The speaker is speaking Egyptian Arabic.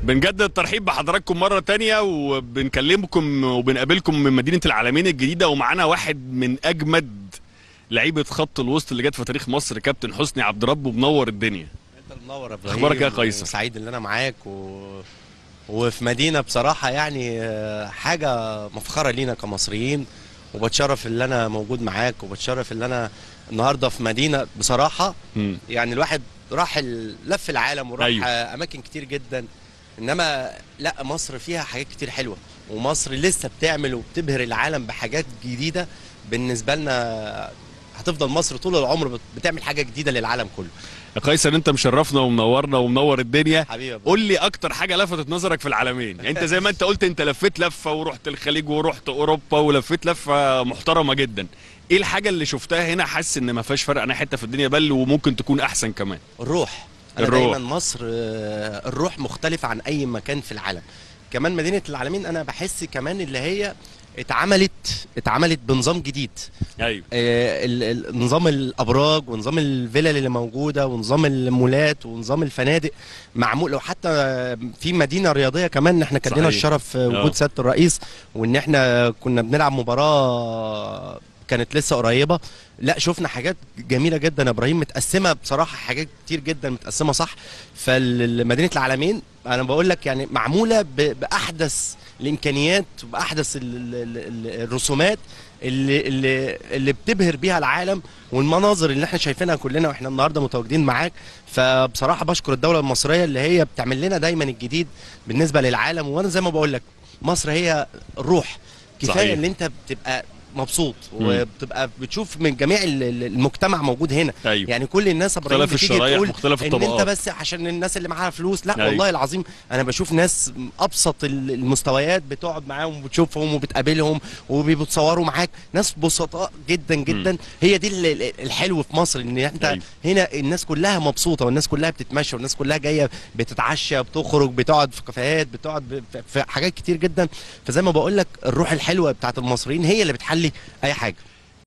بنجدد الترحيب بحضراتكم مرة تانية وبنكلمكم وبنقابلكم من مدينة العالمين الجديدة ومعانا واحد من أجمد لعيبة خط الوسط اللي جت في تاريخ مصر كابتن حسني عبد رب ومنور الدنيا انت منور يا ابراهيم أخبارك إيه يا قيصر؟ سعيد ان انا معاك و... وفي مدينه بصراحه يعني آه، حاجه مفخره لينا كمصريين وبتشرف ان انا موجود معاك وبتشرف ان انا النهارده في مدينه بصراحه مم. يعني الواحد راح ال- لف العالم وراح أيوة. أيوه. اماكن كتير جدا انما لا مصر فيها حاجات كتير حلوه ومصر لسه بتعمل وبتبهر العالم بحاجات جديده بالنسبه لنا هتفضل مصر طول العمر بت- بتعمل حاجه جديده للعالم كله يا قيصر انت مشرفنا ومنورنا ومنور الدنيا حبيبي يا أبو. قول لي اكتر حاجه لفتت نظرك في العالمين يعني انت زي ما انت قلت انت لفيت لفه ورحت الخليج ورحت اوروبا ولفيت لفه محترمه جدا ايه الحاجه اللي شفتها هنا حاسس ان ما فيهاش فرق عن أي حته في الدنيا بل وممكن تكون احسن كمان الروح انا الروح. دايما مصر آه، الروح مختلفه عن اي مكان في العالم كمان مدينه العالمين انا بحس كمان اللي هي اتعملت اتعملت بنظام جديد ايوه آه، ال- ال- نظام الابراج ونظام الفلل اللي موجوده ونظام المولات ونظام الفنادق معمول لو حتى في مدينه رياضيه كمان احنا كان لنا صحيح. الشرف آه. وجود سياده الرئيس وان احنا كنا بنلعب مباراه كانت لسه قريبه لا شفنا حاجات جميله جدا يا ابراهيم متقسمه بصراحه حاجات كتير جدا متقسمه صح فمدينه العالمين انا بقول لك يعني معموله ب- باحدث الامكانيات وباحدث ال- ال- ال- الرسومات اللي اللي اللي بتبهر بيها العالم والمناظر اللي احنا شايفينها كلنا واحنا النهارده متواجدين معاك فبصراحه بشكر الدوله المصريه اللي هي بتعمل لنا دايما الجديد بالنسبه للعالم وانا زي ما بقول لك مصر هي الروح صحيح. كفايه ان انت بتبقى مبسوط مم. وبتبقى بتشوف من جميع ال- ال- المجتمع موجود هنا ايوه يعني كل الناس يا ابراهيم مختلف بتيجي الشرايح تقول مختلف ان انت الطبقات بس عشان الناس اللي معاها فلوس لا أيوة. والله العظيم انا بشوف ناس ابسط ال- المستويات بتقعد معاهم وبتشوفهم وبتقابلهم وبيتصوروا معاك ناس بسطاء جدا جدا هي دي ال- ال- الحلو في مصر ان انت أيوة. هنا الناس كلها مبسوطه والناس كلها بتتمشى والناس كلها جايه بتتعشى بتخرج بتقعد في كافيهات بتقعد ب- في- في حاجات كتير جدا فزي ما بقول لك الروح الحلوه بتاعت المصريين هي اللي بتحلي اي حاجه